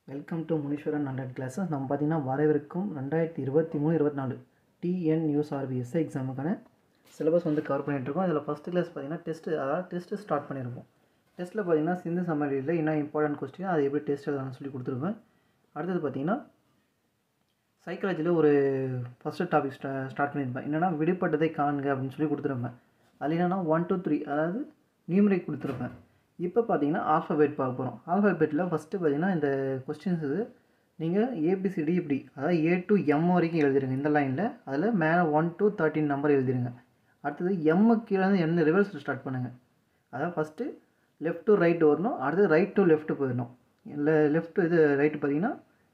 welcome to Muneeswaran hundred classes நம்ம பார்த்தீங்கன்னா வரவிருக்கும் ரெண்டாயிரத்தி இருபத்தி மூணு இருபத்தி நாலு டிஎன் யூஎஸ்ஆர்பி எஸ்ஐ எக்ஸாமுக்கான சிலபஸ் வந்து கவர் பண்ணிகிட்ருக்கோம் இதில் ஃபஸ்ட்டு கிளாஸ் பார்த்தீங்கன்னா டெஸ்ட்டு அதாவது டெஸ்ட்டு ஸ்டார்ட் பண்ணியிருப்போம் டெஸ்ட்டில் பார்த்தீங்கன்னா சிந்து சமவெளியில் என்ன இம்பார்ட்டன்ட் கொஸ்டின் அது எப்படி டெஸ்ட் எழுதலாம்னு சொல்லி கொடுத்துருப்பேன் அடுத்தது பார்த்தீங்கன்னா சைக்காலஜியில் ஒரு ஃபஸ்ட்டு டாபிக் ஸ்டா ஸ்டார்ட் பண்ணியிருப்பேன் என்னென்னா விடுபட்டதை காண்க அப்படின்னு சொல்லி கொடுத்துருப்பேன் அதில் என்னென்னா ஒன் டூ த்ரீ அதாவது நியூமரிக் கொடுத்துருப்பேன் இப்போ பார்த்தீங்கன்னா ஆல்ஃபபெட் பார்க்க போகிறோம் ஆல்ஃபபெட்டில் ஃபஸ்ட்டு பார்த்தீங்கன்னா இந்த கொஸ்டின்ஸ் இது நீங்கள் ஏபிசிடி இப்படி அதாவது ஏ டு எம் வரைக்கும் எழுதிருங்க இந்த லைனில் அதில் மேலே ஒன் டு தேர்ட்டின் நம்பர் எழுதிருங்க அடுத்தது எம்மு கீழே வந்து என்ன ரிவர்ஸ் ஸ்டார்ட் பண்ணுங்கள் அதாவது ஃபஸ்ட்டு லெஃப்ட் டு ரைட் வரணும் அடுத்தது ரைட் டு லெஃப்ட் போயிடணும் இல்லை லெஃப்ட் இது ரைட்டு பார்த்தீங்கன்னா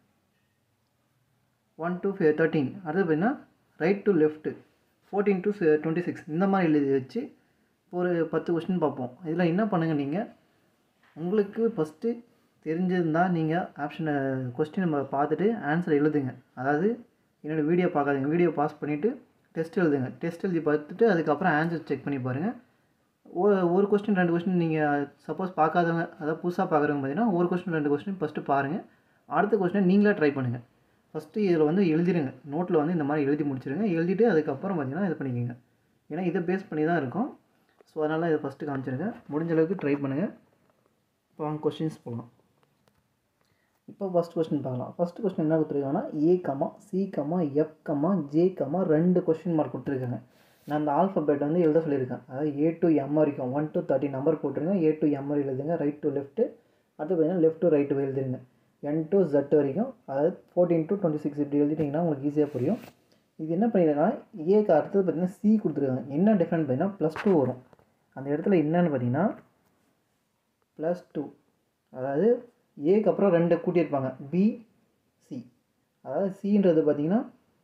ஒன் டு தேர்ட்டீன் அடுத்து பார்த்தீங்கன்னா right to left fourteen to twenty six இந்த மாதிரி எழுதி வச்சு ஒரு பத்து கொஸ்டின் பார்ப்போம் இதில் என்ன பண்ணுங்கள் நீங்கள் உங்களுக்கு ஃபஸ்ட்டு தெரிஞ்சிருந்தால் நீங்கள் ஆப்ஷனை கொஸ்டின் நம்ம பார்த்துட்டு ஆன்சர் எழுதுங்க அதாவது என்னோடய வீடியோ பார்க்காதீங்க வீடியோ பாஸ் பண்ணிவிட்டு டெஸ்ட் எழுதுங்க டெஸ்ட் எழுதி பார்த்துட்டு அதுக்கப்புறம் ஆன்சர் செக் பண்ணி பாருங்கள் ஒரு ஒரு கொஸ்டின் ரெண்டு கொஸ்டின் நீங்கள் சப்போஸ் பார்க்காதவங்க அதாவது புதுசாக பார்க்குறவங்க பார்த்தீங்கன்னா ஒரு கொஸ்டின் ரெண்டு கொஸ்டின் ஃபஸ்ட்டு பாருங்கள் அடுத்த கொஸ்டினை நீங்களே ட்ரை பண்ணுங்கள் ஃபஸ்ட்டு இதில் வந்து எழுதிடுங்க நோட்டில் வந்து இந்த மாதிரி எழுதி முடிச்சிடுங்க எழுதிட்டு அதுக்கப்புறம் பார்த்தீங்கன்னா இது பண்ணிக்கோங்க ஏன்னா இதை பேஸ் பண்ணி தான் இருக்கும் ஸோ அதனால் இதை ஃபஸ்ட்டு காமிச்சிருங்க முடிஞ்ச அளவுக்கு ட்ரை பண்ணுங்கள் இப்போ வாங்க கொஸ்டின்ஸ் போகலாம் இப்போ ஃபஸ்ட் கொஸ்டின் பார்க்கலாம் ஃபஸ்ட் கொஸ்டின் என்ன கொடுத்துருக்காங்கன்னா A comma C comma F comma J comma ரெண்டு கொஸ்டின் மார்க் கொடுத்துருக்காங்க நான் அந்த ஆல்ஃபபெட் வந்து எழுத சொல்லியிருக்கேன் அதாவது ஏ டு எம் வரைக்கும் ஒன் டு தேர்ட்டி நம்பர் போட்டுருங்க ஏ டு எம் எழுதுங்க ரைட் டு லெஃப்ட்டு அடுத்து பார்த்தீங்கன்னா லெஃப்ட் டு ரைட்டு எழுதுங்க என் டு ஜெட் வரைக்கும் அதாவது ஃபோர்டீன் டு டுவெண்ட்டி சிக்ஸ் இப்படி எழுதிட்டிங்கன்னா உங்களுக்கு ஈஸியாக புரியும் இது என்ன பண்ணியிருக்காங்கன்னா ஏக்கு அடுத்தது பார்த்தீங்கன்னா சி கொடுத்துருக்காங்க என்ன டிஃப்ரெண்ட் பார்த்தீங்கன்னா ப்ளஸ் டூ வரும் அந்த இடத்துல என்னன்னு பார்த்தீங்கன்னா ப்ளஸ் டூ அதாவது ஏக்கு அப்புறம் ரெண்டு கூட்டியிருப்பாங்க பி சி அதாவது சின்றது பார்த்தீங்கன்னா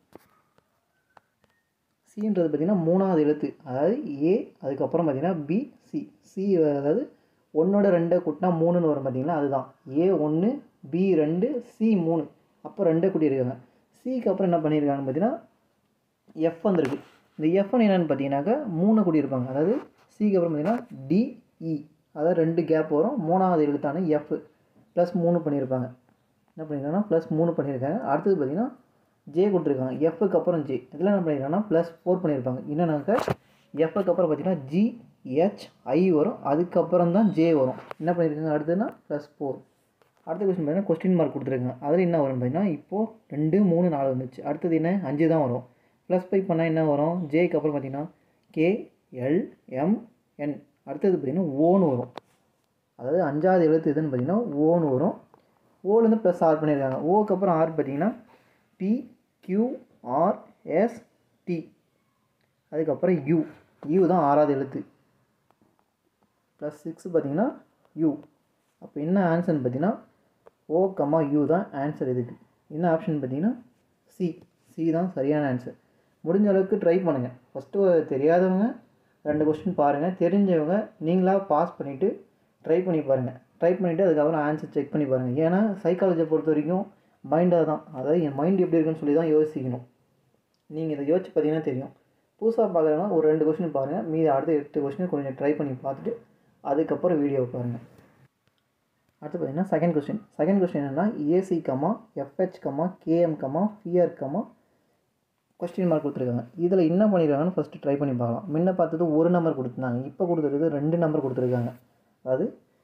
சின்றது பார்த்தீங்கன்னா மூணாவது எழுத்து அதாவது ஏ அதுக்கப்புறம் பார்த்தீங்கன்னா பி சி சி அதாவது ஒன்றோட ரெண்டை கூட்டினா மூணுன்னு வரும் பார்த்தீங்களா அதுதான் ஏ ஒன்று பி ரெண்டு சி மூணு அப்போ ரெண்டே கூட்டியிருக்காங்க சிக்கு அப்புறம் என்ன பண்ணியிருக்காங்கன்னு பார்த்தீங்கன்னா எஃப் வந்திருக்கு இந்த எஃப்னு என்னென்னு பார்த்தீங்கன்னாக்கா மூணு கூட்டியிருப்பாங்க அதாவது சிக்கு அப்புறம் பார்த்தீங்கன்னா டிஇ அதாவது ரெண்டு கேப் வரும் மூணாவது எழுத்தான எஃப் ப்ளஸ் மூணு பண்ணியிருப்பாங்க என்ன பண்ணியிருக்காங்கன்னா ப்ளஸ் மூணு பண்ணியிருக்காங்க அடுத்தது பார்த்தீங்கன்னா ஜே கொடுத்துருக்காங்க எஃப்க்கு அப்புறம் ஜே இதில் என்ன பண்ணியிருக்காங்கன்னா ப்ளஸ் ஃபோர் பண்ணியிருப்பாங்க என்னன்னாக்கா எஃப்க்கு அப்புறம் பார்த்தீங்கன்னா ஜி ஹெச் ஐ வரும் அதுக்கப்புறம் தான் ஜே வரும் என்ன பண்ணியிருக்காங்க அடுத்ததுன்னா ப்ளஸ் ஃபோர் அடுத்த கொஸ்டின் பார்த்தீங்கன்னா கொஸ்டின் மார்க் கொடுத்துருக்காங்க அதில் என்ன வரும் பார்த்தீங்கன்னா இப்போது ரெண்டு மூணு நாலு வந்துச்சு அடுத்தது என்ன அஞ்சு தான் வரும் ப்ளஸ் ஃபைவ் பண்ணால் என்ன வரும் ஜேக்கு அப்புறம் பார்த்தீங்கன்னா கே எல் எம் என் அடுத்தது பார்த்தீங்கன்னா ஓன்னு வரும் அதாவது அஞ்சாவது எழுத்து எதுன்னு பார்த்தீங்கன்னா ஓன்னு வரும் ஓலேருந்து ப்ளஸ் ஆர் பண்ணியிருக்காங்க ஓக்கு அப்புறம் ஆர் பார்த்தீங்கன்னா P Q R S T அதுக்கப்புறம் யூ யூ தான் ஆறாவது எழுத்து ப்ளஸ் சிக்ஸ் பார்த்தீங்கன்னா யூ அப்போ என்ன ஆன்சர்னு பார்த்தீங்கன்னா ஓ கம்மா யூ தான் ஆன்சர் இதுக்கு என்ன ஆப்ஷன் பார்த்தீங்கன்னா சி சி தான் சரியான ஆன்சர் முடிஞ்ச அளவுக்கு ட்ரை பண்ணுங்கள் ஃபஸ்ட்டு தெரியாதவங்க ரெண்டு கொஸ்டின் பாருங்கள் தெரிஞ்சவங்க நீங்களாக பாஸ் பண்ணிவிட்டு ட்ரை பண்ணி பாருங்கள் ட்ரை பண்ணிவிட்டு அதுக்கப்புறம் ஆன்சர் செக் பண்ணி பாருங்கள் ஏன்னா சைக்காலஜியை பொறுத்த வரைக்கும் மைண்டாக தான் அதாவது என் மைண்ட் எப்படி இருக்குன்னு சொல்லி தான் யோசிக்கணும் நீங்கள் இதை யோசிச்சு பார்த்தீங்கன்னா தெரியும் புதுசாக பார்க்குறவங்க ஒரு ரெண்டு கொஸ்டின் பாருங்கள் மீதி அடுத்த எட்டு கொஸ்டின் கொஞ்சம் ட்ரை பண்ணி பார்த்துட்டு அதுக்கப்புறம் வீடியோ பாருங்கள் அடுத்து பார்த்தீங்கன்னா செகண்ட் கொஸ்டின் செகண்ட் கொஸ்டின் என்னென்னா AC comma FH comma KM comma FR comma question mark கொடுத்துருக்காங்க இதில் என்ன பண்ணியிருக்காங்கன்னு ஃபஸ்ட்டு ட்ரை பண்ணி பார்க்கலாம் முன்ன பார்த்தது ஒரு நம்பர் கொடுத்துருந்தாங்க இப்போ கொடுத்துருக்குது ரெண்டு நம்பர் கொடுத்துருக்காங்க அதாவது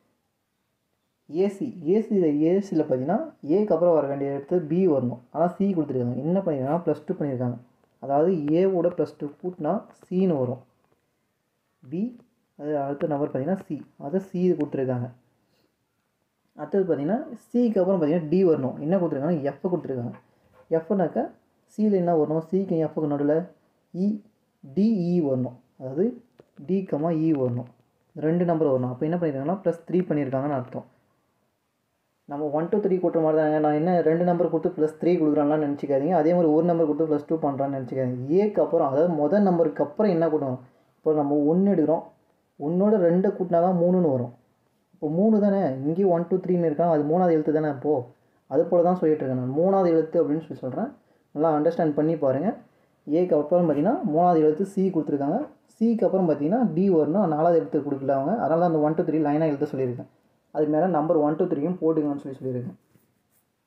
ஏசி ஏசி ஏசியில் பார்த்தீங்கன்னா ஏக்கு அப்புறம் வர வேண்டிய இடத்து பி வரணும் ஆனால் சி கொடுத்துருக்காங்க என்ன பண்ணியிருக்காங்கன்னா ப்ளஸ் டூ பண்ணியிருக்காங்க அதாவது ஏவோட ப்ளஸ் டூ கூட்டினா சின்னு வரும் பி அது அடுத்த நம்பர் பார்த்தீங்கன்னா சி அதை சி கொடுத்துருக்காங்க அடுத்தது பார்த்தீங்கன்னா சிக்கு அப்புறம் பார்த்தீங்கன்னா டி வரணும் என்ன கொடுத்துருக்காங்கன்னா எஃப் கொடுத்துருக்காங்க எஃப்னாக்கா சியில் என்ன வரணும் சிக்கு எஃப்க்கு நடுவில் இ டிஇ வரணும் அதாவது டி கமா இ வரணும் ரெண்டு நம்பர் வரணும் அப்போ என்ன பண்ணியிருக்காங்கன்னா ப்ளஸ் த்ரீ பண்ணியிருக்காங்கன்னு அர்த்தம் நம்ம ஒன் டூ த்ரீ கூட்டுற மாதிரி தாங்க நான் என்ன ரெண்டு நம்பர் கொடுத்து ப்ளஸ் த்ரீ கொடுக்குறான்லாம் நினச்சிக்காதீங்க அதே மாதிரி ஒரு நம்பர் கொடுத்து ப்ளஸ் டூ பண்ணுறான்னு நினச்சிக்காதீங்க ஏக்கு அப்புறம் அதாவது முதல் நம்பருக்கு அப்புறம் என்ன கூட்டணும் இப்போ நம்ம ஒன்று எடுக்கிறோம் ஒன்றோட ரெண்டை கூட்டினா தான் மூணுன்னு வரும் இப்போ மூணு தானே இங்கேயும் ஒன் டூ த்ரீன்னு இருக்கான் அது மூணாவது எழுத்து தானே இப்போது அது போல் தான் சொல்லிட்டு இருக்கேன் நான் மூணாவது எழுத்து அப்படின்னு சொல்லி சொல்கிறேன் நல்லா அண்டர்ஸ்டாண்ட் பண்ணி பாருங்கள் ஏக்கு அப்புறம் பார்த்தீங்கன்னா மூணாவது எழுத்து சி கொடுத்துருக்காங்க சிக்கு அப்புறம் பார்த்தீங்கன்னா டி வரணும் நாலாவது எழுத்து கொடுக்கல அவங்க அதனால தான் அந்த ஒன் டூ த்ரீ லைனாக எழுத சொல்லியிருக்கேன் அது மேலே நம்பர் ஒன் டூ த்ரீயும் போட்டுங்கன்னு சொல்லி சொல்லியிருக்கேன்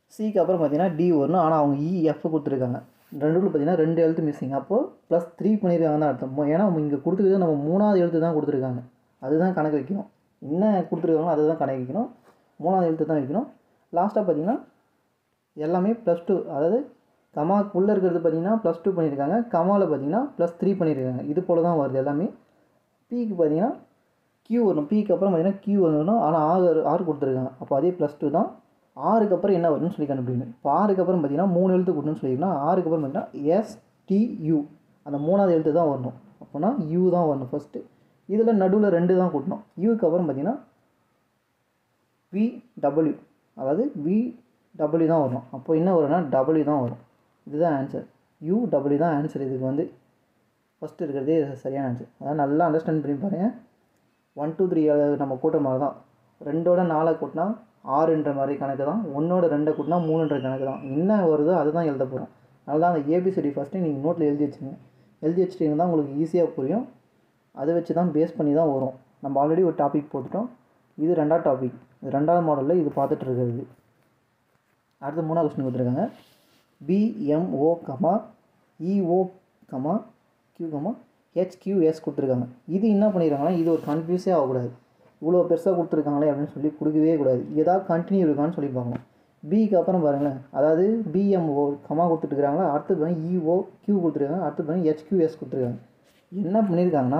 சிக்கு அப்புறம் பார்த்தீங்கன்னா டி வரணும் ஆனால் அவங்க இஎஃப் கொடுத்துருக்காங்க ரெண்டு பார்த்தீங்கன்னா ரெண்டு எழுத்து மிஸ்ஸிங் அப்போது ப்ளஸ் த்ரீ பண்ணியிருக்காங்க தான் அர்த்தம் ஏன்னா இங்கே கொடுத்துருக்கிறது நம்ம மூணாவது எழுத்து தான் கொடுத்துருக்காங்க அதுதான் கணக்கு வைக்கணும் என்ன கொடுத்துருக்காங்களோ அதை தான் கணக்கு வைக்கணும் மூணாவது எழுத்து தான் வைக்கணும் லாஸ்ட்டாக பார்த்தீங்கன்னா எல்லாமே ப்ளஸ் டூ அதாவது கமாக்குள்ளே இருக்கிறது பார்த்தீங்கன்னா ப்ளஸ் டூ பண்ணியிருக்காங்க கமாவில் பார்த்தீங்கன்னா ப்ளஸ் த்ரீ பண்ணியிருக்காங்க இது போல் தான் வருது எல்லாமே பிக்கு பார்த்தீங்கன்னா கியூ வரணும் பிக்கு அப்புறம் பார்த்தீங்கன்னா கியூ வரணும் ஆனால் ஆறு ஆறு கொடுத்துருக்காங்க அப்போ அதே ப்ளஸ் டூ தான் ஆறுக்கு அப்புறம் என்ன வரும்னு சொல்லி கண்டுபிடிக்கணும் இப்போ ஆறுக்கு அப்புறம் பார்த்தீங்கன்னா மூணு எழுத்து கொடுன்னு சொல்லியிருக்கோம்னா ஆறுக்கு அப்புறம் பார்த்தீங்கன்னா எஸ்டியூ அந்த மூணாவது எழுத்து தான் வரணும் அப்போனா யூ தான் வரணும் ஃபஸ்ட்டு இதில் நடுவில் ரெண்டு தான் கூட்டணும் யூக்கு அப்புறம் பார்த்தீங்கன்னா வி டபிள்யூ அதாவது வி டபிள்யூ தான் வரும் அப்போ என்ன வரும்னா டபிள்யூ தான் வரும் இதுதான் ஆன்சர் யூ டபிள்யூ தான் ஆன்சர் இதுக்கு வந்து ஃபஸ்ட்டு இருக்கிறதே சரியான ஆன்சர் அதான் நல்லா அண்டர்ஸ்டாண்ட் பண்ணி பாருங்கள் ஒன் டூ த்ரீ நம்ம கூட்டுற மாதிரி தான் ரெண்டோட நாலை கூட்டினா ஆறுன்ற மாதிரி கணக்கு தான் ஒன்றோட ரெண்டை கூட்டினா மூணுன்ற கணக்கு தான் என்ன வருதோ அதை தான் எழுத போகிறோம் அதனால தான் அந்த ஏபிசிடி ஃபஸ்ட்டு நீங்கள் நோட்டில் எழுதி வச்சுங்க எழுதி வச்சிட்டிங்கன்னா தான் உங்களுக்கு ஈஸியாக புரியும் அதை வச்சு தான் பேஸ் பண்ணி தான் வரும் நம்ம ஆல்ரெடி ஒரு டாபிக் போட்டுட்டோம் இது ரெண்டாவது டாபிக் இது ரெண்டாவது மாடலில் இது பார்த்துட்டு இருக்கிறது அடுத்து மூணாவது கொஸ்டின் கொடுத்துருக்காங்க PMO comma EO comma Q comma HQS கொடுத்துருக்காங்க இது என்ன பண்ணியிருக்காங்கன்னா இது ஒரு கன்ஃபியூஸே ஆகக்கூடாது இவ்வளோ பெருசாக கொடுத்துருக்காங்களே அப்படின்னு சொல்லி கொடுக்கவே கூடாது ஏதாவது கண்டினியூ இருக்கான்னு சொல்லி பார்க்கணும் பிக்கு அப்புறம் பாருங்களேன் அதாவது பிஎம்ஓ கமா கொடுத்துட்டுருக்காங்களா அடுத்து பாருங்க இஓ கியூ கொடுத்துருக்காங்க அடுத்து பாருங்க ஹெச்கியூஎஸ் கொடுத்துருக்காங்க என்ன பண்ணியிருக்காங்கன்னா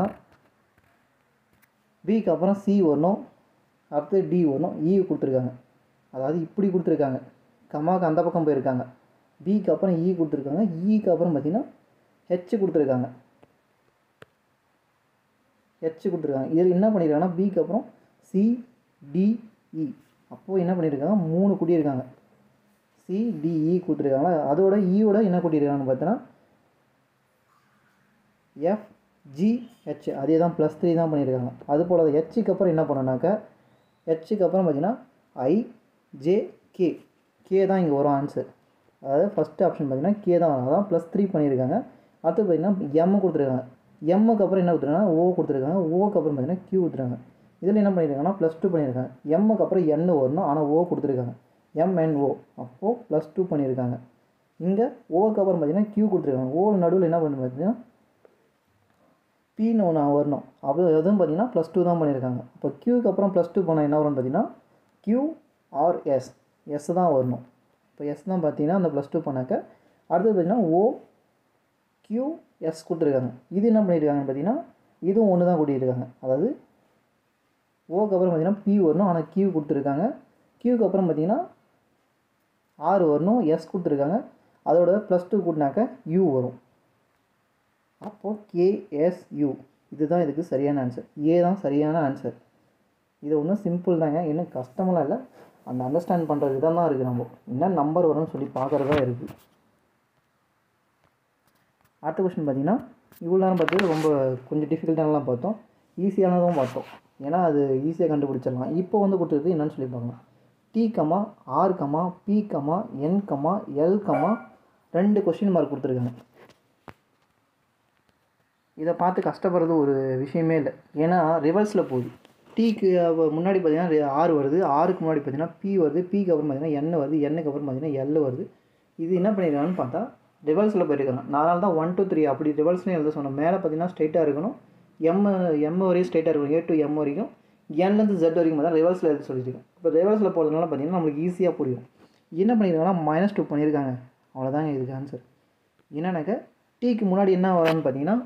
பிக்கு அப்புறம் சி வரணும் அடுத்து டி வரணும் இ கொடுத்துருக்காங்க அதாவது இப்படி கொடுத்துருக்காங்க கமாவுக்கு அந்த பக்கம் போயிருக்காங்க பிக்கு அப்புறம் இ கொடுத்துருக்காங்க இக்கு அப்புறம் பார்த்தீங்கன்னா ஹெச் கொடுத்துருக்காங்க ஹெச் கொடுத்துருக்காங்க இதில் என்ன பண்ணியிருக்காங்கன்னா பிக்கு அப்புறம் சி டிஇ அப்போது என்ன பண்ணியிருக்காங்க மூணு கூட்டியிருக்காங்க சிடிஇ கொடுத்துருக்காங்களா அதோட ஈயோட என்ன கூட்டியிருக்காங்கன்னு பார்த்தோன்னா எஃப் ஜிஹெச் அதே தான் ப்ளஸ் த்ரீ தான் பண்ணியிருக்காங்க அது போல் ஹெச்சுக்கு அப்புறம் என்ன பண்ணோன்னாக்கா ஹெச்சுக்கு அப்புறம் பார்த்தீங்கன்னா ஐ ஜே கே கே தான் இங்கே வரும் ஆன்சர் அதாவது ஃபஸ்ட் ஆப்ஷன் பார்த்தீங்கன்னா கே தான் வரும் அதான் ப்ளஸ் த்ரீ பண்ணியிருக்காங்க அடுத்து பார்த்தீங்கன்னா எம் கொடுத்துருக்காங்க எம்முக்கு அப்புறம் என்ன கொடுத்துருக்காங்க ஓ கொடுத்துருக்காங்க ஓக்கு அப்புறம் பார்த்தீங்கன்னா கியூ கொடுத்துருக்காங்க இதில் என்ன பண்ணியிருக்காங்கன்னா ப்ளஸ் டூ பண்ணியிருக்காங்க எம்முக்கு அப்புறம் என் வரணும் ஆனால் ஓ கொடுத்துருக்காங்க எம்என்ஓ அப்போது ப்ளஸ் டூ பண்ணியிருக்காங்க இங்கே ஓக்கு அப்புறம் பார்த்தீங்கன்னா கியூ கொடுத்துருக்காங்க ஓ நடுவில் என்ன பண்ணு பார்த்தீங்கன்னா பின்னு ஒன்று வரணும் அது அதுவும் பார்த்தீங்கன்னா ப்ளஸ் டூ தான் பண்ணியிருக்காங்க இப்போ கியூக்கு அப்புறம் ப்ளஸ் டூ பண்ணால் என்ன வரும்னு பார்த்தீங்கன்னா கியூ ஆர் எஸ் எஸ் தான் வரணும் இப்போ எஸ் தான் பார்த்தீங்கன்னா அந்த ப்ளஸ் டூ பண்ணாக்க அடுத்தது பார்த்தீங்கன்னா ஓ கியூ எஸ் கொடுத்துருக்காங்க இது என்ன பண்ணியிருக்காங்கன்னு பார்த்தீங்கன்னா இதுவும் ஒன்று தான் கூட்டியிருக்காங்க அதாவது ஓக்கு அப்புறம் பார்த்தீங்கன்னா பி வரணும் ஆனால் கியூ கொடுத்துருக்காங்க கியூக்கு அப்புறம் பார்த்தீங்கன்னா ஆறு வரணும் எஸ் கொடுத்துருக்காங்க அதோட ப்ளஸ் டூ கூட்டினாக்க யூ வரும் அப்போது கேஎஸ்யூ இதுதான் இதுக்கு சரியான ஆன்சர் ஏ தான் சரியான ஆன்சர் இது ஒன்றும் சிம்பிள் தாங்க இன்னும் கஷ்டமெல்லாம் இல்லை அந்த அண்டர்ஸ்டாண்ட் பண்ணுற விதம் தான் இருக்குது நம்ம என்ன நம்பர் வரும்னு சொல்லி பார்க்குறதா இருக்குது அடுத்த கொஸ்டின் பார்த்தீங்கன்னா இவ்வளோ நேரம் பார்த்தது ரொம்ப கொஞ்சம் டிஃபிகல்ட்டானலாம் பார்த்தோம் ஈஸியானதும் பார்த்தோம் ஏன்னா அது ஈஸியாக கண்டுபிடிச்சிடலாம் இப்போ வந்து கொடுத்துருக்கு என்னன்னு சொல்லி பார்க்கலாம் T comma R comma B comma N comma L comma ரெண்டு கொஸ்டின் மார்க் கொடுத்துருக்காங்க இதை பார்த்து கஷ்டப்படுறது ஒரு விஷயமே இல்லை ஏன்னா ரிவர்ஸில் போகுது டீக்கு முன்னாடி பார்த்தீங்கன்னா ஆறு வருது ஆறுக்கு முன்னாடி பார்த்தீங்கன்னா பி வருது பிக்கு அப்புறம் பார்த்தீங்கன்னா என் வருது எண்ணுக்கு அப்புறம் பார்த்தீங்கன்னா எல் வருது இது என்ன பண்ணியிருக்காங்கன்னு பார்த்தா ரிவர்ஸில் போயிருக்காங்க நாலால் தான் ஒன் டூ த்ரீ அப்படி ரிவர்ஸ்லேயும் எழுத சொன்னோம் மேலே பார்த்தீங்கன்னா ஸ்ட்ரைட்டாக இருக்கணும் எம் எம் வரையும் ஸ்ட்ரைட்டாக இருக்கணும் ஏ டு எம் வரைக்கும் என்லேருந்து ஜெட் வரைக்கும் பார்த்தா ரிவர்ஸில் எழுத சொல்லியிருக்கேன் இப்போ ரிவர்ஸில் போகிறதுனால பார்த்தீங்கன்னா நம்மளுக்கு ஈஸியாக புரியும் என்ன பண்ணியிருக்காங்கன்னா மைனஸ் டூ பண்ணியிருக்காங்க அவ்வளோதாங்க இதுக்கு ஆன்சர் என்னன்னாக்க டீக்கு முன்னாடி என்ன வரும்னு பார்த்தீங்கன்னா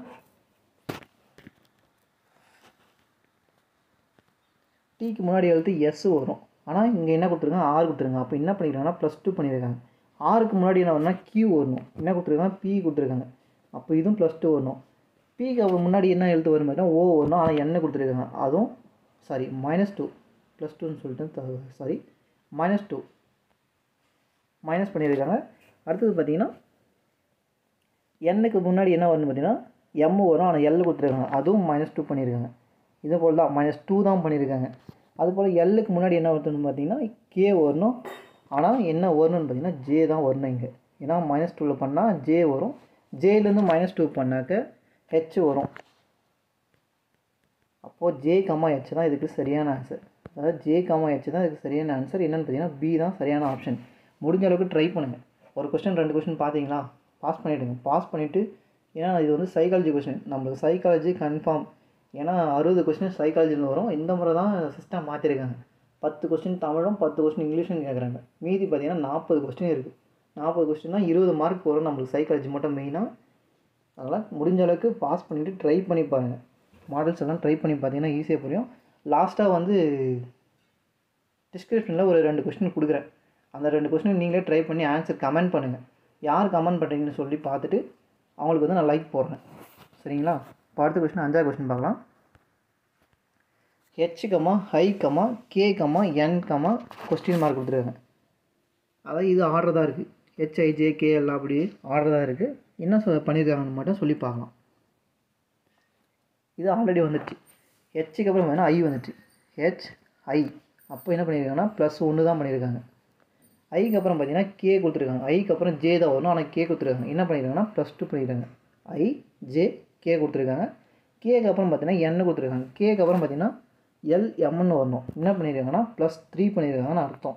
டீக்கு முன்னாடி எழுத்து எஸ் வரும் ஆனால் இங்கே என்ன கொடுத்துருக்காங்க ஆறு கொடுத்துருக்காங்க அப்போ என்ன பண்ணியிருக்காங்கன்னா ப்ளஸ் டூ பண்ணியிருக்காங்க ஆறுக்கு முன்னாடி என்ன வரணும்னா கியூ வரணும் என்ன கொடுத்துருக்காங்க பி கொடுத்துருக்காங்க அப்போ இதுவும் ப்ளஸ் டூ வரணும் பிக்கு அப்புறம் முன்னாடி என்ன எழுத்து வரும் பார்த்தீங்கன்னா ஓ வரணும் ஆனால் என்ன கொடுத்துருக்காங்க அதுவும் சாரி மைனஸ் டூ ப்ளஸ் டூன்னு சொல்லிட்டு சாரி மைனஸ் டூ மைனஸ் பண்ணியிருக்காங்க அடுத்தது பார்த்தீங்கன்னா எண்ணுக்கு முன்னாடி என்ன வரும்னு பார்த்தீங்கன்னா எம் வரும் ஆனால் எல் கொடுத்துருக்காங்க அதுவும் மைனஸ் டூ பண்ணியிருக்காங்க இதே போல் தான் மைனஸ் டூ தான் பண்ணியிருக்காங்க அதுபோல் எல்லுக்கு முன்னாடி என்ன வருதுன்னு பார்த்தீங்கன்னா கே வரணும் ஆனால் என்ன வரணும்னு பார்த்தீங்கன்னா ஜே தான் வரணும் இங்கே ஏன்னா மைனஸ் டூவில் பண்ணால் ஜே வரும் ஜேலேருந்து மைனஸ் டூ பண்ணாக்க ஹெச் வரும் அப்போது ஜே கம்மா ஹெச் தான் இதுக்கு சரியான ஆன்சர் அதாவது ஜே கம்மா ஹெச் தான் இதுக்கு சரியான ஆன்சர் என்னென்னு பார்த்தீங்கன்னா பி தான் சரியான ஆப்ஷன் முடிஞ்ச அளவுக்கு ட்ரை பண்ணுங்கள் ஒரு கொஸ்டின் ரெண்டு கொஸ்டின் பார்த்தீங்களா பாஸ் பண்ணிவிடுங்க பாஸ் பண்ணிவிட்டு ஏன்னா இது வந்து சைக்காலஜி கொஸ்டின் நம்மளுக்கு சைக்காலஜி கன்ஃபார்ம் ஏன்னா அறுபது கொஸ்டின் சைக்காலஜியில் வரும் இந்த முறை தான் சிஸ்டம் மாற்றிருக்காங்க பத்து கொஸ்டின் தமிழும் பத்து கொஸ்டின் இங்கிலீஷும் கேட்குறாங்க மீதி பார்த்தீங்கன்னா நாற்பது கொஸ்டின் இருக்குது நாற்பது கொஸ்டின்னா இருபது மார்க் வரும் நம்மளுக்கு சைக்காலஜி மட்டும் மெயினாக அதனால் முடிஞ்ச அளவுக்கு பாஸ் பண்ணிவிட்டு ட்ரை பண்ணி பாருங்கள் மாடல்ஸ் எல்லாம் ட்ரை பண்ணி பார்த்தீங்கன்னா ஈஸியாக புரியும் லாஸ்ட்டாக வந்து டிஸ்கிரிப்ஷனில் ஒரு ரெண்டு கொஸ்டின் கொடுக்குறேன் அந்த ரெண்டு கொஸ்டின் நீங்களே ட்ரை பண்ணி ஆன்சர் கமெண்ட் பண்ணுங்கள் யார் கமெண்ட் பண்ணுறீங்கன்னு சொல்லி பார்த்துட்டு அவங்களுக்கு வந்து நான் லைக் போடுறேன் சரிங்களா இப்போ அடுத்த கொஸ்டின் அஞ்சாவது கொஸ்டின் பார்க்கலாம் H comma I comma K comma N comma question mark கொடுத்துருக்காங்க அதாவது இது ஆர்டர் தான் இருக்குது ஹெச்ஐஜே கே எல்லாம் அப்படி ஆர்டர் தான் இருக்குது என்ன சொ பண்ணியிருக்காங்கன்னு மட்டும் சொல்லி பார்க்கலாம் இது ஆல்ரெடி வந்துடுச்சு ஹெச்சுக்கு அப்புறம் வேணால் ஐ வந்துடுச்சு ஹெச் ஐ அப்போ என்ன பண்ணியிருக்காங்கன்னா ப்ளஸ் ஒன்று தான் பண்ணியிருக்காங்க ஐக்கு அப்புறம் பார்த்தீங்கன்னா கே கொடுத்துருக்காங்க ஐக்கு அப்புறம் ஜே தான் வரணும் ஆனால் கே கொடுத்துருக்காங்க என்ன பண்ணியிருக்காங்கன்னா ப்ளஸ் டூ பண்ணியிருக்காங்க ஐ ஜே கே கொடுத்துருக்காங்க கேக்கு அப்புறம் பார்த்தீங்கன்னா என் கொடுத்துருக்காங்க கேக்கு அப்புறம் பார்த்தீங்கன்னா எல் எம்னு வரணும் என்ன பண்ணியிருக்காங்கன்னா ப்ளஸ் த்ரீ பண்ணியிருக்காங்கன்னு அர்த்தம்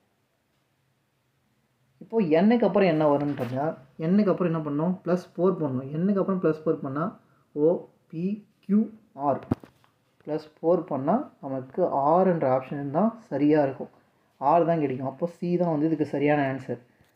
இப்போது எண்ணுக்கு அப்புறம் என்ன வரும்னு பார்த்தீங்கன்னா எண்ணுக்கு அப்புறம் என்ன பண்ணணும் ப்ளஸ் ஃபோர் பண்ணணும் எண்ணுக்கு அப்புறம் ப்ளஸ் ஃபோர் பண்ணால் O P Q R plus four பண்ணால் நமக்கு ஆறுன்ற ஆப்ஷன் தான் சரியாக இருக்கும் ஆறு தான் கிடைக்கும் அப்போ சி தான் வந்து இதுக்கு சரியான ஆன்சர்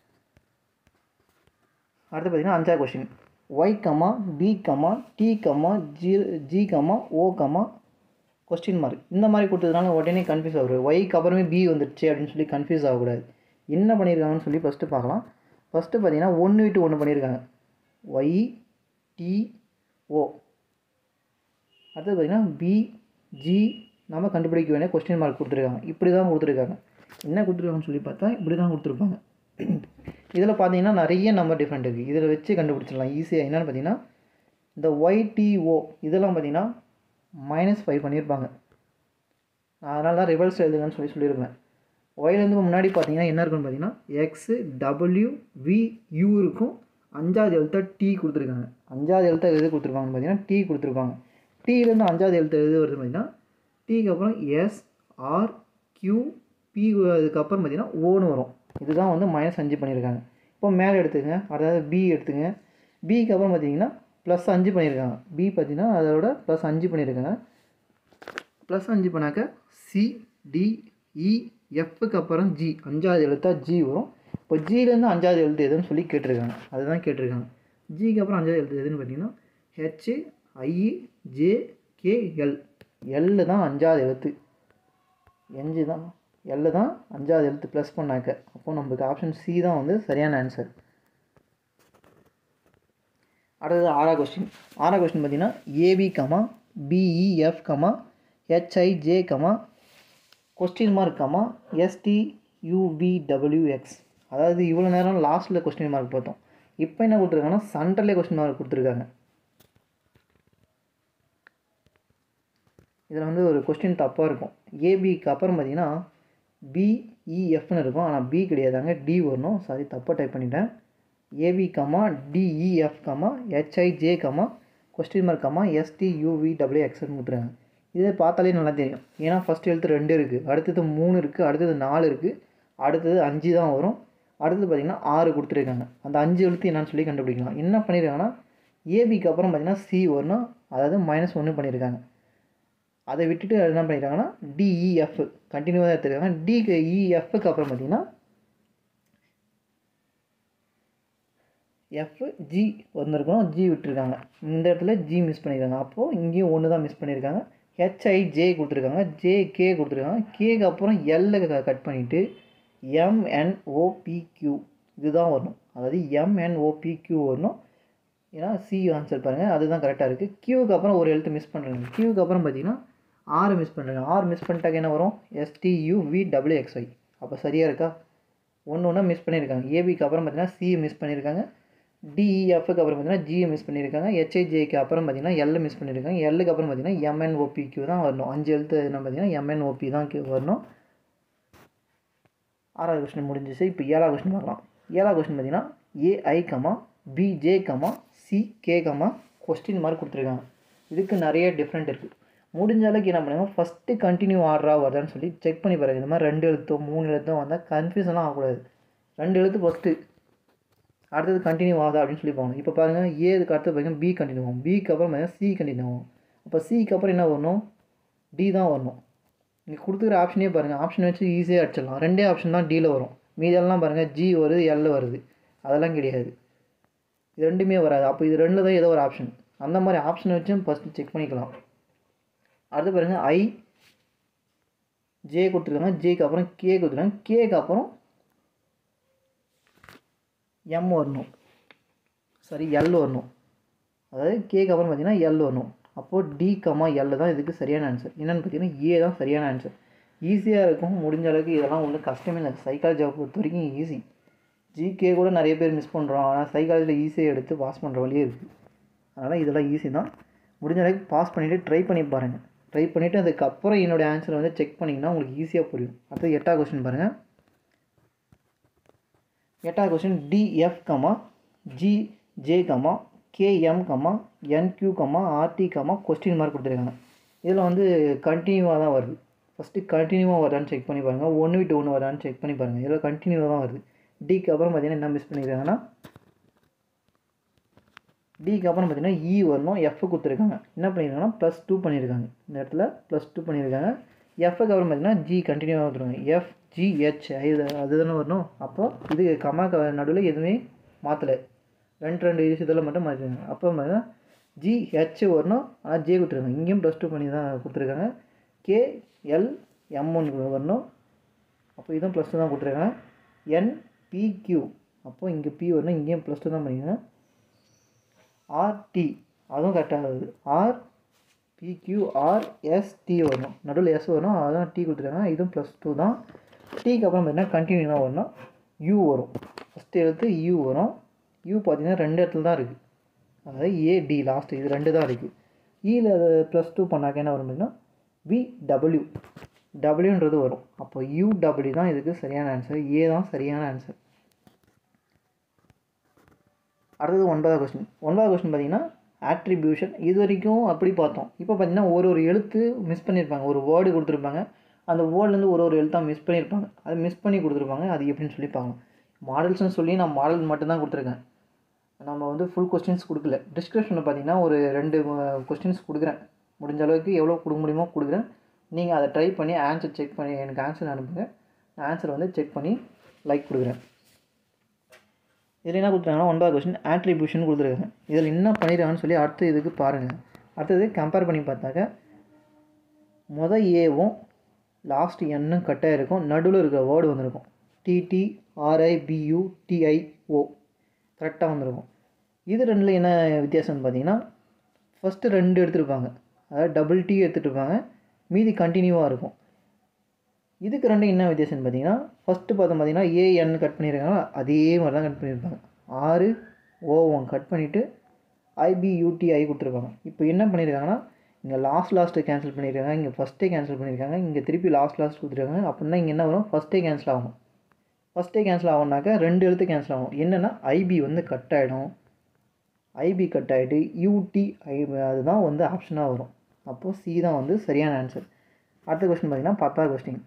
அடுத்து பார்த்தீங்கன்னா அஞ்சாவது question Y comma B comma D comma G G comma O comma question mark இந்த மாதிரி கொடுத்ததுனால உடனே கன்ஃபியூஸ் ஆகுது ஒய்க்கு அப்புறமே பி வந்துடுச்சு அப்படின்னு சொல்லி கன்ஃபியூஸ் ஆகக்கூடாது என்ன பண்ணியிருக்காங்கன்னு சொல்லி ஃபஸ்ட்டு பார்க்கலாம் ஃபஸ்ட்டு பார்த்தீங்கன்னா ஒன்று விட்டு ஒன்று பண்ணியிருக்காங்க ஒய் டி ஓ அடுத்தது பார்த்தீங்கன்னா பி ஜி நம்ம கண்டுபிடிக்க வேண்டிய கொஸ்டின் மார்க் கொடுத்துருக்காங்க இப்படி தான் கொடுத்துருக்காங்க என்ன கொடுத்துருக்காங்கன்னு சொல்லி பார்த்தா இப்படி தான் கொடுத்துருப்பாங்க இதில் பார்த்தீங்கன்னா நிறைய நம்பர் டிஃப்ரெண்ட் இருக்குது இதில் வச்சு கண்டுபிடிச்சிடலாம் ஈஸியாக என்னென்னு பார்த்தீங்கன்னா இந்த ஒய்டிஓ இதெல்லாம் பார்த்தீங்கன்னா மைனஸ் ஃபைவ் பண்ணியிருப்பாங்க அதனால தான் ரிவர்ஸ் எழுதுங்கன்னு சொல்லி சொல்லியிருப்பேன் ஒயிலேருந்து முன்னாடி பார்த்தீங்கன்னா என்ன இருக்குன்னு பார்த்தீங்கன்னா எக்ஸு டபிள்யூ வி யூ இருக்கும் அஞ்சாவது எழுத்த டி கொடுத்துருக்காங்க அஞ்சாவது எழுத்த எது கொடுத்துருப்பாங்கன்னு பார்த்தீங்கன்னா டி கொடுத்துருப்பாங்க டீலேருந்து அஞ்சாவது எழுத்து எது வருது பார்த்தீங்கன்னா டீக்கு அப்புறம் எஸ் ஆர் கியூ பி அதுக்கப்புறம் பார்த்தீங்கன்னா ஓன்னு வரும் இதுதான் வந்து மைனஸ் அஞ்சு பண்ணியிருக்காங்க இப்போ மேலே எடுத்துக்கங்க அதாவது பி எடுத்துங்க பிக்கு அப்புறம் பார்த்தீங்கன்னா ப்ளஸ் அஞ்சு பண்ணியிருக்காங்க பி பார்த்தீங்கன்னா அதோட ப்ளஸ் அஞ்சு பண்ணியிருக்காங்க ப்ளஸ் அஞ்சு பண்ணாக்க சி டி இ எஃப்க்கு அப்புறம் ஜி அஞ்சாவது எழுத்தா ஜி வரும் இப்போ ஜிலேருந்து அஞ்சாவது எழுத்து எதுன்னு சொல்லி கேட்டிருக்காங்க அதுதான் கேட்டிருக்காங்க ஜிக்கு அப்புறம் அஞ்சாவது எழுத்து எதுன்னு பார்த்தீங்கன்னா H I J K L L தான் அஞ்சாவது எழுத்து எஞ்சு தான் எல்லு தான் அஞ்சாவது எழுத்து ப்ளஸ் பண்ணாக்க அப்போ நம்மளுக்கு ஆப்ஷன் சி தான் வந்து சரியான ஆன்சர் அடுத்தது ஆறாவது கொஸ்டின் ஆறாவது கொஸ்டின் பார்த்தீங்கன்னா AB comma BEF comma HIJ comma question mark comma ST UVWX அதாவது இவ்வளோ நேரம் லாஸ்ட்டில் கொஸ்டின் மார்க் பார்த்தோம் இப்போ என்ன கொடுத்துருக்காங்கன்னா சென்டர்லேயே கொஸ்டின் மார்க் கொடுத்துருக்காங்க இதில் வந்து ஒரு கொஸ்டின் தப்பாக இருக்கும் ஏபிக்கு அப்புறம் பார்த்தீங்கன்னா பிஇஎஃப்னு இருக்கும் ஆனால் பி கிடையாதாங்க டி வரணும் சாரி தப்பாக டைப் பண்ணிட்டேன் AB comma DEF comma HIJ comma question mark comma ST UV W எக்ஸ்னு கொடுத்துருக்காங்க இதை பார்த்தாலே நல்லா தெரியும் ஏன்னா ஃபஸ்ட் எழுத்து ரெண்டு இருக்குது அடுத்தது மூணு இருக்குது அடுத்தது நாலு இருக்குது அடுத்தது அஞ்சு தான் வரும் அடுத்தது பார்த்திங்கன்னா ஆறு கொடுத்துருக்காங்க அந்த அஞ்சு எழுத்து என்னன்னு சொல்லி கண்டுபிடிக்கலாம் என்ன பண்ணியிருக்காங்கன்னா ஏபிக்கு அப்புறம் பார்த்திங்கன்னா சி வரணும் அதாவது மைனஸ் ஒன்று பண்ணியிருக்காங்க அதை விட்டுட்டு என்ன பண்ணியிருக்காங்கன்னா டிஇஎஃப் கண்டினியூவாக தான் எடுத்துருக்காங்க டி இஎஃப்க்கு அப்புறம் பார்த்திங்கன்னா எஃப் ஜி வந்திருக்கணும் ஜி விட்டுருக்காங்க இந்த இடத்துல ஜி மிஸ் பண்ணியிருக்காங்க அப்போது இங்கேயும் ஒன்று தான் மிஸ் பண்ணியிருக்காங்க ஹெச்ஐ ஜே கொடுத்துருக்காங்க ஜே கே கொடுத்துருக்காங்க கேக்கு அப்புறம் எல்ல கட் பண்ணிவிட்டு எம்என்ஓபிக்யூ இதுதான் வரணும் அதாவது எம்என்ஓபிக்யூ வரணும் ஏன்னா சி ஆன்சர் பாருங்கள் அதுதான் கரெக்டாக இருக்குது கியூக்கு அப்புறம் ஒரு எழுத்து மிஸ் பண்ணுறாங்க கியூக்கு அப்புறம் பார்த்தீங்கன்னா ஆறு மிஸ் பண்ணுறாங்க ஆறு மிஸ் பண்ணிட்டாக்க என்ன வரும் எஸ்டியூ வி டபிள்யூ எக்ஸ்ஒய் அப்போ சரியாக இருக்கா ஒன்று ஒன்றா மிஸ் பண்ணியிருக்காங்க ஏபிக்கு அப்புறம் பார்த்தீங்கன்னா சி மிஸ் பண்ணியிருக்காங்க டிஇஎஃப்க்கு அப்புறம் பார்த்தீங்கன்னா ஜியை மிஸ் பண்ணியிருக்காங்க ஹெச்ஐஜேக்கு அப்புறம் பார்த்தீங்கன்னா எல் மிஸ் பண்ணியிருக்காங்க எல்லுக்கு அப்புறம் பார்த்தீங்கன்னா எம்என்ஓபிக்யூ தான் வரணும் அஞ்சு எழுத்து என்ன பார்த்தீங்கன்னா எம்என்ஓபி தான் கே- வரணும் ஆறாவது கொஸ்டின் முடிஞ்சிச்சு இப்போ ஏழாவது கொஸ்டின் பார்க்கலாம் ஏழாவது கொஸ்டின் பார்த்தீங்கன்னா AI comma PJ comma C K comma question mark கொடுத்துருக்காங்க இதுக்கு நிறைய டிஃப்ரெண்ட் இருக்குது முடிஞ்ச அளவுக்கு என்ன பண்ணுங்க ஃபஸ்ட்டு கண்டினியூ ஆர்டராக வருதான்னு சொல்லி செக் பண்ணி பாருங்க இந்த மாதிரி ரெண்டு எழுத்தோ மூணு எழுத்தோ வந்தால் கன்ஃபியூஷன்லாம் ஆகக்கூடாது ரெண்டு எழுத்து ஃபஸ்ட்டு அடுத்தது கண்டினியூ ஆகுதா அப்படின்னு சொல்லி போகணும் இப்போ பாருங்கள் ஏதுக்கு அடுத்து பார்த்தீங்கன்னா பி கண்டினியூ ஆகும் பிக்கு அப்புறம் பார்த்தீங்கன்னா சி கண்டினியூ ஆகும் அப்போ சிக்கு அப்புறம் என்ன வரணும் டி தான் வரணும் இங்கே கொடுத்துக்கிற ஆப்ஷனே பாருங்கள் ஆப்ஷன் வச்சு ஈஸியாக அடிச்சிடலாம் ரெண்டே ஆப்ஷன் தான் டியில் வரும் மீதெல்லாம் பாருங்கள் ஜி வருது எல் வருது அதெல்லாம் கிடையாது இது ரெண்டுமே வராது அப்போ இது ரெண்டு தான் ஏதோ ஒரு ஆப்ஷன் அந்த மாதிரி ஆப்ஷனை வச்சும் ஃபஸ்ட்டு செக் பண்ணிக்கலாம் அடுத்து பாருங்கள் ஐ ஜே கொடுத்துருக்காங்க ஜேக்கு அப்புறம் கே கொடுத்துருக்காங்க கேக்கு அப்புறம் எம் வரணும் சரி எல் வரணும் அதாவது கேக்கு அப்புறம் பார்த்தீங்கன்னா எல் வரணும் அப்போது டி கமா எல் தான் இதுக்கு சரியான ஆன்சர் என்னென்னு பார்த்தீங்கன்னா ஏ தான் சரியான ஆன்சர் ஈஸியாக இருக்கும் முடிஞ்ச அளவுக்கு இதெல்லாம் ஒன்றும் கஷ்டமே இல்லை சைக்காலஜியை பொறுத்த வரைக்கும் ஈஸி ஜிகே கூட நிறைய பேர் மிஸ் பண்ணுறோம் ஆனால் சைக்காலஜியில் ஈஸியாக எடுத்து பாஸ் பண்ணுற வழியே இருக்குது அதனால் இதெல்லாம் ஈஸி தான் முடிஞ்ச அளவுக்கு பாஸ் பண்ணிவிட்டு ட்ரை பண்ணி பாருங்கள் ட்ரை பண்ணிவிட்டு அதுக்கப்புறம் என்னுடைய ஆன்சரை வந்து செக் பண்ணிங்கன்னா உங்களுக்கு ஈஸியாக புரியும் அடுத்தது எட்டாவது கொஸ்டின் பாருங்கள் எட்டாவது question DF comma G J comma KM comma NQ comma RT comma question mark கொடுத்துருக்காங்க இதில் வந்து கண்டினியூவாக தான் வருது ஃபஸ்ட்டு கண்டினியூவாக வருதான்னு செக் பண்ணி பாருங்கள் ஒன்று விட்டு ஒன்று வருதான்னு செக் பண்ணி பாருங்கள் இதில் கண்டினியூவாக தான் வருது டிக்கு அப்புறம் பார்த்தீங்கன்னா என்ன மிஸ் பண்ணியிருக்காங்கன்னா டிக்கு அப்புறம் பார்த்தீங்கன்னா இ வரணும் எஃப் கொடுத்துருக்காங்க என்ன பண்ணியிருக்காங்கன்னா ப்ளஸ் டூ பண்ணியிருக்காங்க இந்த இடத்துல ப்ளஸ் டூ பண்ணியிருக்காங்க எஃப்க்கு அப்புறம் பார்த்தீங்கன்னா ஜி கண்டினியூவாக வந்துருவாங்க எஃப் ஜி ஹெச் இது அதுதானே வரணும் அப்போ இது கமா நடுவில் எதுவுமே மாற்றலை ரெண்டு ரெண்டு விஷயத்தில் மட்டும் மாற்றிருக்காங்க அப்போ பார்த்தீங்கன்னா ஜி ஹெச் வரணும் ஆனால் ஜே கொடுத்துருக்காங்க இங்கேயும் ப்ளஸ் டூ பண்ணி தான் கொடுத்துருக்காங்க கே எல் எம் ஒன்று வரணும் அப்போ இதுவும் ப்ளஸ் டூ தான் கொடுத்துருக்காங்க என் பிக்யூ அப்போது இங்கே பி வரணும் இங்கேயும் ப்ளஸ் டூ தான் பண்ணியிருக்காங்க ஆர்டி அதுவும் கரெக்டாக வருது ஆர் பிக்யூ ஆர்எஸ்டி வரணும் நடுவில் எஸ் வரணும் அதான் டி கொடுத்துருக்காங்க இதுவும் ப்ளஸ் டூ தான் டிக்கு அப்புறம் பார்த்தீங்கன்னா கண்டினியூ தான் வரணும் யூ வரும் ஃபஸ்ட்டு எழுத்து யூ வரும் யூ பார்த்தீங்கன்னா ரெண்டு இடத்துல தான் இருக்குது அதாவது ஏடி லாஸ்ட் இது ரெண்டு தான் இருக்குது இயில் அது ப்ளஸ் டூ பண்ணாக்க என்ன வரும் அப்படின்னா வி டபிள்யூ டபிள்யூன்றது வரும் அப்போ யூ டபிள்யூ தான் இதுக்கு சரியான ஆன்சர் ஏ தான் சரியான ஆன்சர் அடுத்தது ஒன்பதாவது கொஸ்டின் ஒன்பதாவது கொஸ்டின் பார்த்தீங்கன்னா ஆட்ரிபியூஷன் இது வரைக்கும் அப்படி பார்த்தோம் இப்போ பார்த்தீங்கன்னா ஒரு ஒரு எழுத்து மிஸ் பண்ணியிருப்பாங்க ஒரு வேர்டு கொடுத்துருப்பாங்க அந்த வேர்ட்லேருந்து ஒரு ஒரு எழுத்தாக மிஸ் பண்ணியிருப்பாங்க அது மிஸ் பண்ணி கொடுத்துருப்பாங்க அது எப்படின்னு சொல்லி பார்க்கலாம் மாடல்ஸ்னு சொல்லி நான் மாடல் மட்டும்தான் கொடுத்துருக்கேன் நம்ம வந்து ஃபுல் கொஸ்டின்ஸ் கொடுக்கல டிஸ்கிரிப்ஷனில் பார்த்தீங்கன்னா ஒரு ரெண்டு கொஸ்டின்ஸ் கொடுக்குறேன் முடிஞ்ச அளவுக்கு எவ்வளோ கொடுக்க முடியுமோ கொடுக்குறேன் நீங்கள் அதை ட்ரை பண்ணி ஆன்சர் செக் பண்ணி எனக்கு ஆன்சர் அனுப்புங்க நான் ஆன்சர் வந்து செக் பண்ணி லைக் கொடுக்குறேன் இதில் என்ன கொடுத்துருக்காங்கன்னா ஒன்பதாவது கொஸ்டின் ஆட்ரிபியூஷன் கொடுத்துருக்காங்க இதில் என்ன பண்ணியிருக்காங்கன்னு சொல்லி அடுத்த இதுக்கு பாருங்கள் அடுத்தது கம்பேர் பண்ணி பார்த்தாக்க மொதல் ஏவும் லாஸ்ட் எண்ணும் கட்டாக இருக்கும் நடுவில் இருக்கிற வேர்டு வந்திருக்கும் டிடி ஆர்ஐபியூ டிஐஓ கரெக்டாக வந்திருக்கும் இது ரெண்டில் என்ன வித்தியாசம்னு பார்த்தீங்கன்னா ஃபஸ்ட்டு ரெண்டு எடுத்துருப்பாங்க அதாவது டபுள் டி எடுத்துகிட்டு இருப்பாங்க மீதி கண்டினியூவாக இருக்கும் இதுக்கு ரெண்டும் என்ன வித்தியாசம்னு பார்த்தீங்கன்னா ஃபஸ்ட்டு பார்த்தோம் பார்த்தீங்கன்னா ஏஎன் கட் பண்ணியிருக்காங்க அதே மாதிரி தான் கட் பண்ணியிருப்பாங்க ஆறு ஓ ஒன் கட் பண்ணிவிட்டு ஐபியூடிஐ கொடுத்துருப்பாங்க இப்போ என்ன பண்ணியிருக்காங்கன்னா இங்கே லாஸ்ட் லாஸ்ட்டு கேன்சல் பண்ணியிருக்காங்க இங்கே ஃபஸ்ட்டே கேன்சல் பண்ணியிருக்காங்க இங்கே திருப்பி லாஸ்ட் லாஸ்ட் கொடுத்துருக்காங்க அப்படின்னா இங்கே என்ன வரும் ஃபஸ்ட்டே கேன்சல் ஆகும் ஃபஸ்ட்டே கேன்சல் ஆகும்னாக்கா ரெண்டு எழுத்து கேன்சல் ஆகும் என்னென்னா ஐபி வந்து கட் ஆகிடும் ஐபி கட் ஆகிட்டு யூடி ஐ அதுதான் வந்து ஆப்ஷனாக வரும் அப்போது சி தான் வந்து சரியான ஆன்சர் அடுத்த கொஸ்டின் பார்த்தீங்கன்னா பத்தாவது கொஸ்டின்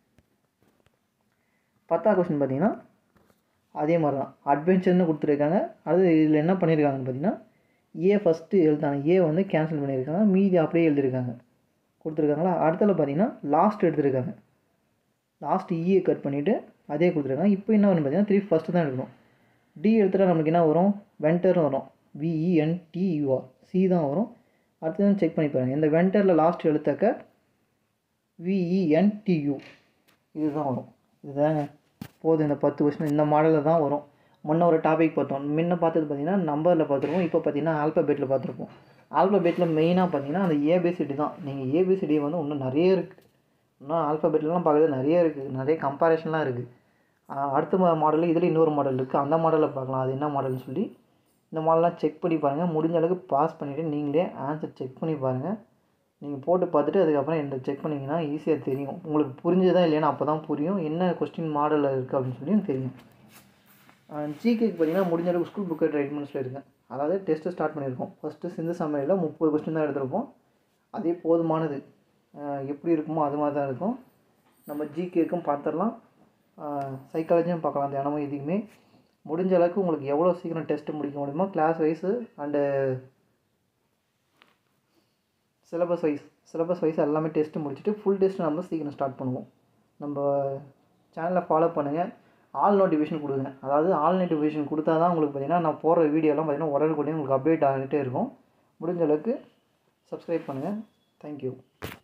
பத்தாவது கொஸ்டின் பார்த்தீங்கன்னா அதே மாதிரி தான் அட்வென்ச்சர்னு கொடுத்துருக்காங்க அது இதில் என்ன பண்ணியிருக்காங்கன்னு பார்த்தீங்கன்னா ஏ ஃபஸ்ட்டு எழுத்தாங்க ஏ வந்து கேன்சல் பண்ணியிருக்காங்க மீதி அப்படியே எழுதியிருக்காங்க கொடுத்துருக்காங்களா அடுத்தல பார்த்தீங்கன்னா லாஸ்ட் எடுத்திருக்காங்க லாஸ்ட் ஈயை கட் பண்ணிவிட்டு அதே கொடுத்துருக்காங்க இப்போ என்ன வரும் பார்த்தீங்கன்னா த்ரீ ஃபஸ்ட்டு தான் எடுக்கணும் டி எடுத்துகிட்டா நமக்கு என்ன வரும் வென்டர்னு வரும் விஇஎன்டியூஆர் சி தான் வரும் அடுத்தது செக் பண்ணி பாருங்கள் இந்த வென்டரில் லாஸ்ட் எழுத்தாக்க விஇஎன்டியூ இதுதான் வரும் இதுதாங்க போதும் இந்த பத்து கொஸ்டின் இந்த மாடலில் தான் வரும் முன்ன ஒரு டாபிக் பார்த்தோம் முன்ன பார்த்தது பார்த்தீங்கன்னா நம்பரில் பார்த்துருப்போம் இப்போ பார்த்தீங்கன்னா ஆல்பபெட்டில் பார்த்துருப்போம் ஆல்பபெட்டில் மெயினாக பார்த்தீங்கன்னா அந்த ஏபிசிடி தான் நீங்கள் ஏபிசிடி வந்து இன்னும் நிறைய இருக்குது இன்னும் ஆல்பபெட்லாம் பார்க்குறது நிறைய இருக்குது நிறைய கம்பேரிஷன்லாம் இருக்குது அடுத்த மாடல் இதில் இன்னொரு மாடல் இருக்குது அந்த மாடலில் பார்க்கலாம் அது என்ன மாடல்னு சொல்லி இந்த மாடல்லாம் செக் பண்ணி பாருங்கள் முடிஞ்ச அளவுக்கு பாஸ் பண்ணிவிட்டு நீங்களே ஆன்சர் செக் பண்ணி பாருங்கள் நீங்கள் போட்டு பார்த்துட்டு அதுக்கப்புறம் இந்த செக் பண்ணிங்கன்னா ஈஸியாக தெரியும் உங்களுக்கு புரிஞ்சதா இல்லையான்னு அப்போ தான் புரியும் என்ன கொஸ்டின் மாடலில் இருக்குது அப்படின்னு சொல்லி தெரியும் ஜிகேக்கு பார்த்தீங்கன்னா முடிஞ்ச அளவுக்கு ஸ்கூல் புக்கு ரைட் பண்ண சொல்லியிருக்கேன் அதாவது டெஸ்ட்டு ஸ்டார்ட் பண்ணியிருக்கோம் ஃபஸ்ட்டு சிந்து சமையலில் முப்பது கொஸ்டின் தான் எடுத்திருப்போம் அதே போதுமானது எப்படி இருக்குமோ அது மாதிரி தான் இருக்கும் நம்ம ஜிகேக்கும் பார்த்துடலாம் சைக்காலஜியும் பார்க்கலாம் தினமும் இதுக்குமே முடிஞ்ச அளவுக்கு உங்களுக்கு எவ்வளோ சீக்கிரம் டெஸ்ட்டு முடிக்க முடியுமோ class wise and syllabus wise syllabus wise எல்லாமே டெஸ்ட்டு முடிச்சுட்டு ஃபுல் டெஸ்ட் நம்ம சீக்கிரம் ஸ்டார்ட் பண்ணுவோம் நம்ம சேனலை ஃபாலோ பண்ணுங்கள் ஆல் நோட்டிஃபிகேஷன் கொடுங்க அதாவது ஆல் நோட்டிஃபிகேஷன் கொடுத்தா தான் உங்களுக்கு பார்த்தீங்கன்னா நான் போகிற வீடியோலாம் பார்த்தீங்கன்னா உடனுக்குடனே உங்களுக்கு அப்டேட் ஆகிட்டே இருக்கும் முடிஞ்ச அளவுக்கு சப்ஸ்கிரைப் பண்ணுங்கள் தேங்க்யூ